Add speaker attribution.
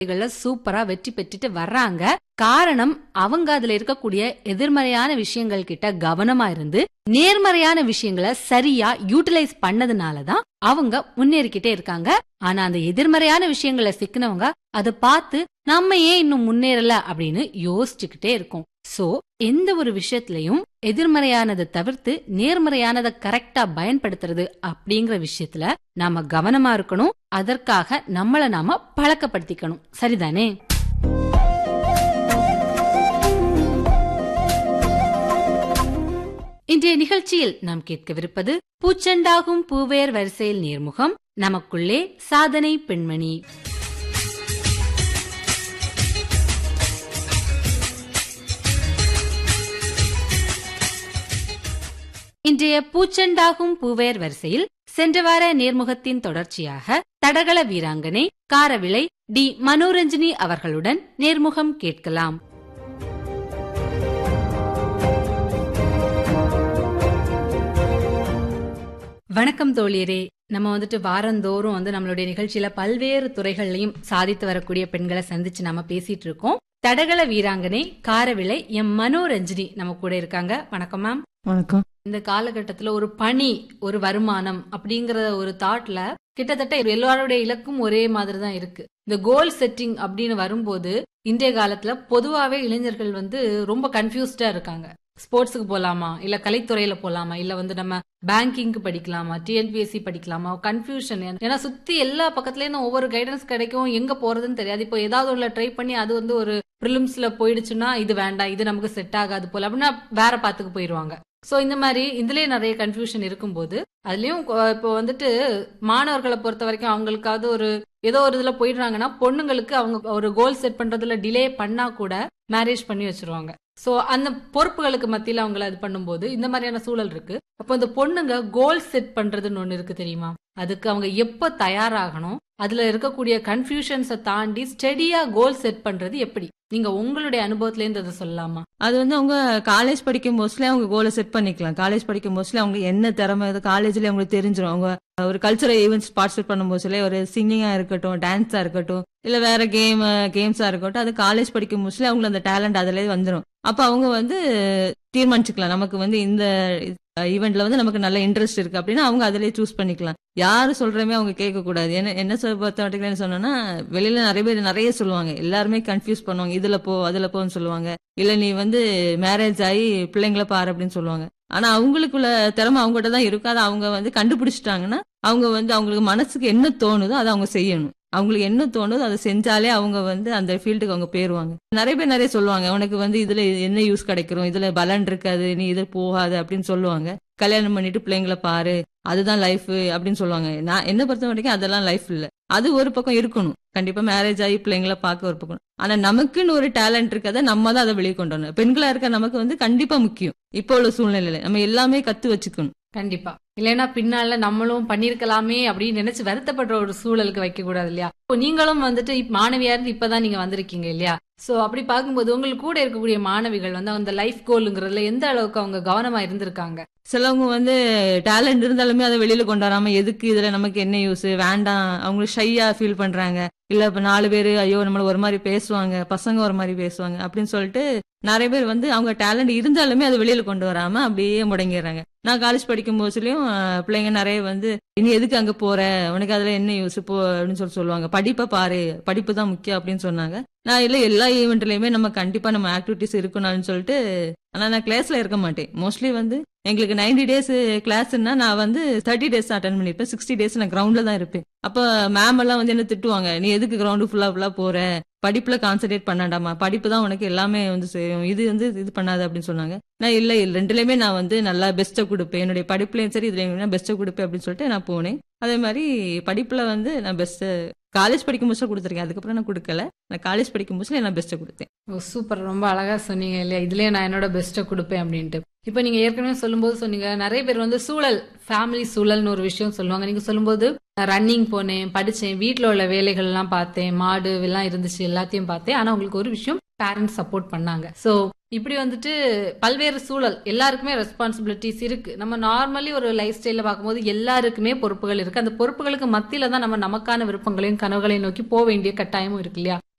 Speaker 1: வேலைகள்ல சூப்பரா வெற்றி பெற்றுட்டு வர்றாங்க காரணம் அவங்க அதுல இருக்கக்கூடிய எதிர்மறையான விஷயங்கள் கிட்ட கவனமா இருந்து நேர்மறையான விஷயங்களை சரியா யூட்டிலைஸ் பண்ணதுனாலதான் அவங்க முன்னேறிக்கிட்டே இருக்காங்க ஆனா அந்த எதிர்மறையான விஷயங்களை சிக்கினவங்க அதை பார்த்து நம்ம ஏன் இன்னும் முன்னேறல அப்படின்னு யோசிச்சுக்கிட்டே இருக்கோம் சோ எந்த ஒரு விஷயத்திலையும் எதிர்மறையானதை தவிர்த்து நேர்மறையானதை கரெக்டா பயன்படுத்துறது அப்படிங்கிற விஷயத்துல நாம கவனமா இருக்கணும் அதற்காக நம்மள நாம பழக்கப்படுத்திக்கணும் சரிதானே இன்றைய நிகழ்ச்சியில் நாம் கேட்கவிருப்பது பூச்செண்டாகும் பூவேர் வரிசையில் நேர்முகம் நமக்குள்ளே சாதனை பெண்மணி இன்றைய பூச்செண்டாகும் பூவேர் வரிசையில் சென்ற வார நேர்முகத்தின் தொடர்ச்சியாக தடகள வீராங்கனை காரவிளை டி மனோரஞ்சினி அவர்களுடன் நேர்முகம் கேட்கலாம் வணக்கம் தோழியரே நம்ம வந்துட்டு வாரந்தோறும் வந்து நம்மளுடைய நிகழ்ச்சியில பல்வேறு துறைகள்லயும் சாதித்து வரக்கூடிய பெண்களை சந்திச்சு நம்ம பேசிட்டு இருக்கோம் தடகள வீராங்கனை காரவிளை எம் மனோரஞ்சினி நம்ம கூட இருக்காங்க வணக்கம் மேம்
Speaker 2: வணக்கம்
Speaker 1: இந்த காலகட்டத்துல ஒரு பணி ஒரு வருமானம் அப்படிங்கிற ஒரு தாட்ல கிட்டத்தட்ட எல்லாருடைய இலக்கும் ஒரே மாதிரி தான் இருக்கு இந்த கோல் செட்டிங் அப்படின்னு வரும்போது இன்றைய காலத்துல பொதுவாவே இளைஞர்கள் வந்து ரொம்ப கன்ஃபியூஸ்டா இருக்காங்க ஸ்போர்ட்ஸுக்கு போலாமா இல்ல கலைத்துறையில போலாமா இல்ல வந்து நம்ம பேங்கிங்க்கு படிக்கலாமா டிஎன்பிஎஸ்சி படிக்கலாமா கன்ஃபியூஷன் ஏன்னா சுத்தி எல்லா பக்கத்துலயும் ஒவ்வொரு கைடன்ஸ் கிடைக்கும் எங்க போறதுன்னு தெரியாது இப்போ ஏதாவது ஒண்ணு ட்ரை பண்ணி அது வந்து ஒரு ப்ரிலிம்ஸ்ல போயிடுச்சுன்னா இது வேண்டாம் இது நமக்கு செட் ஆகாது போல அப்படின்னா வேற பாத்துக்கு போயிருவாங்க சோ இந்த மாதிரி இதுலயே நிறைய கன்ஃபியூஷன் இருக்கும்போது அதுலயும் கொ- இப்போ வந்துட்டு மாணவர்களை பொறுத்த வரைக்கும் அவங்களுக்காவது ஒரு ஏதோ ஒரு இதுல போயிடுறாங்கன்னா பொண்ணுங்களுக்கு அவங்க ஒரு கோல் செட் பண்றதுல டிலே பண்ணா கூட மேரேஜ் பண்ணி வச்சிருவாங்க சோ அந்த பொறுப்புகளுக்கு மத்தியில அவங்கள இது பண்ணும்போது இந்த மாதிரியான சூழல் இருக்கு அப்போ இந்த பொண்ணுங்க கோல் செட் பண்றதுன்னு ஒண்ணு இருக்கு தெரியுமா அதுக்கு அவங்க எப்ப தயாராகணும் அதுல இருக்கக்கூடிய கன்ஃபியூஷன்ஸை தாண்டி ஸ்டெடியா கோல் செட் பண்றது எப்படி நீங்க உங்களுடைய அனுபவத்துல இருந்து அதை சொல்லலாமா
Speaker 2: அது வந்து அவங்க காலேஜ் படிக்கும் போஸ்ட்ல அவங்க கோலை செட் பண்ணிக்கலாம் காலேஜ் படிக்கும் போஸ்ட்ல அவங்க என்ன திறமை காலேஜ்ல அவங்களுக்கு தெரிஞ்சிடும் அவங்க ஒரு கல்ச்சரல் ஈவெண்ட்ஸ் பார்ட்டிசிபேட் பண்ணும் போஸ்ட்ல ஒரு சிங்கிங்கா இருக்கட்டும் டான்ஸா இருக்கட்டும் இல்ல வேற கேம் கேம்ஸா இருக்கட்டும் அது காலேஜ் படிக்கும் போஸ்ட்ல அவங்களுக்கு அந்த டேலண்ட் அதுல வந்துடும் அப்ப அவங்க வந்து தீர்மானிச்சுக்கலாம் நமக்கு வந்து இந்த ஈவெண்ட்ல வந்து நமக்கு நல்ல இன்ட்ரெஸ்ட் இருக்கு அப்படின்னா அவங்க அதிலே சூஸ் பண்ணிக்கலாம் யாரு சொல்றமே அவங்க கேட்க கூடாது என்ன என்ன சொல்ல பொறுத்த வரைக்கும் என்ன சொன்னோம்னா வெளியில நிறைய பேர் நிறைய சொல்லுவாங்க எல்லாருமே கன்ஃபியூஸ் பண்ணுவாங்க இதுல போ அதுல போன்னு சொல்லுவாங்க இல்ல நீ வந்து மேரேஜ் ஆகி பிள்ளைங்கள பாரு அப்படின்னு சொல்லுவாங்க ஆனா அவங்களுக்குள்ள திறமை அவங்ககிட்ட தான் இருக்கும் அதை அவங்க வந்து கண்டுபிடிச்சிட்டாங்கன்னா அவங்க வந்து அவங்களுக்கு மனசுக்கு என்ன தோணுதோ அதை அவங்க செய்யணும் அவங்களுக்கு என்ன தோணுதோ அதை செஞ்சாலே அவங்க வந்து அந்த ஃபீல்டுக்கு அவங்க போயிருவாங்க நிறைய பேர் நிறைய சொல்லுவாங்க உனக்கு வந்து இதுல என்ன யூஸ் கிடைக்கிறோம் இதுல பலன் இருக்காது நீ இது போகாது அப்படின்னு சொல்லுவாங்க கல்யாணம் பண்ணிட்டு பிள்ளைங்கள பாரு அதுதான் லைஃப் அப்படின்னு சொல்லுவாங்க நான் என்ன பொறுத்த வரைக்கும் அதெல்லாம் லைஃப் இல்ல அது ஒரு பக்கம் இருக்கணும் கண்டிப்பா மேரேஜ் ஆகி பிள்ளைங்கள பார்க்க ஒரு பக்கம் ஆனா நமக்குன்னு ஒரு டேலண்ட் இருக்கதை நம்ம தான் அதை வெளியே கொண்டு வரணும் பெண்களா இருக்க நமக்கு வந்து கண்டிப்பா முக்கியம் இப்போ உள்ள சூழ்நிலையில நம்ம எல்லாமே கத்து வச்சுக்கணும்
Speaker 1: கண்டிப்பா இல்லைன்னா பின்னால நம்மளும் பண்ணிருக்கலாமே அப்படின்னு நினைச்சு வருத்தப்படுற ஒரு சூழலுக்கு வைக்க கூடாது இல்லையா இப்போ நீங்களும் வந்துட்டு இப்ப மாணவியா இருந்து இப்பதான் நீங்க வந்திருக்கீங்க இல்லையா சோ அப்படி பார்க்கும்போது உங்களுக்கு கூட இருக்கக்கூடிய மாணவிகள் வந்து அந்த லைஃப் கோலுங்கிறதுல எந்த அளவுக்கு அவங்க கவனமா இருந்திருக்காங்க
Speaker 2: சிலவங்க வந்து டேலண்ட் இருந்தாலுமே அதை வெளியில கொண்டு வராம எதுக்கு இதுல நமக்கு என்ன யூஸ் வேண்டாம் அவங்க ஷையா ஃபீல் பண்றாங்க இல்ல இப்ப நாலு பேரு ஐயோ நம்மள ஒரு மாதிரி பேசுவாங்க பசங்க ஒரு மாதிரி பேசுவாங்க அப்படின்னு சொல்லிட்டு நிறைய பேர் வந்து அவங்க டேலண்ட் இருந்தாலுமே அதை வெளியில கொண்டு வராம அப்படியே முடங்கிடுறாங்க நான் காலேஜ் படிக்கும் போதுலயும் பிள்ளைங்க நிறைய வந்து இனி எதுக்கு அங்க போற உனக்கு அதுல என்ன யூஸ் போ அப்படின்னு சொல்லி சொல்லுவாங்க படிப்பை பாரு படிப்பு தான் முக்கியம் அப்படின்னு சொன்னாங்க நான் இல்ல எல்லா ஈவெண்ட்லயுமே நம்ம கண்டிப்பா நம்ம ஆக்டிவிட்டிஸ் இருக்கணும்னு சொல்லிட்டு ஆனா நான் கிளாஸ்ல இருக்க மாட்டேன் மோஸ்ட்லி வந்து எங்களுக்கு நைன்டி டேஸ் கிளாஸ்னா நான் வந்து தேர்ட்டி டேஸ் அட்டன் பண்ணிருப்பேன் சிக்ஸ்டி டேஸ் நான் கிரவுண்ட்ல தான் இருப்பேன் அப்ப மேம் எல்லாம் வந்து என்ன திட்டுவாங்க நீ எதுக்கு கிரவுண்டு ஃபுல்லா ஃபுல்லா போற படிப்புல கான்சென்ட்ரேட் பண்ணாண்டாமா படிப்பு தான் உனக்கு எல்லாமே வந்து செய்யும் இது வந்து இது பண்ணாது அப்படின்னு சொன்னாங்க நான் இல்ல இல்ல ரெண்டுலயுமே நான் வந்து நல்லா பெஸ்ட்டை கொடுப்பேன் என்னுடைய படிப்புலயும் சரி இதுல பெஸ்ட்டை கொடுப்பேன் அப்படின்னு சொல்லிட்டு நான் போனேன் அதே மாதிரி படிப்புல வந்து நான் பெஸ்ட் காலேஜ் படிக்கும் போது கொடுத்துருக்கேன் அதுக்கப்புறம் நான் கொடுக்கல நான் காலேஜ் படிக்கும் போது நான் பெஸ்ட்டை கொடுத்தேன்
Speaker 1: ஓ சூப்பர் ரொம்ப அழகா சொன்னீங்க இல்லையா இதுலயே நான் என்னோட பெஸ்ட்டை கொடுப்பேன் அப்படின்ட்டு இப்போ நீங்க ஏற்கனவே சொல்லும்போது சொன்னீங்க நிறைய பேர் வந்து சூழல் ஃபேமிலி சூழல்னு ஒரு விஷயம் சொல்லுவாங்க நீங்க சொல்லும்போது ரன்னிங் போனேன் படிச்சேன் வீட்ல உள்ள வேலைகள் எல்லாம் பார்த்தேன் மாடு எல்லாம் இருந்துச்சு எல்லாத்தையும் பார்த்தேன் ஆனா உங்களுக்கு ஒரு விஷயம் பேரண்ட்ஸ் சப்போர்ட் பண்ணாங்க சோ இப்படி வந்துட்டு பல்வேறு சூழல் எல்லாருக்குமே ரெஸ்பான்சிபிலிட்டிஸ் இருக்கு நம்ம நார்மலி ஒரு லைஃப் ஸ்டைல பார்க்கும்போது எல்லாருக்குமே பொறுப்புகள் இருக்கு அந்த பொறுப்புகளுக்கு மத்தியில தான் நம்ம நமக்கான விருப்பங்களையும் கனவுகளையும் நோக்கி போக வேண்டிய கட்டாயமும் இருக்கு இல்லையா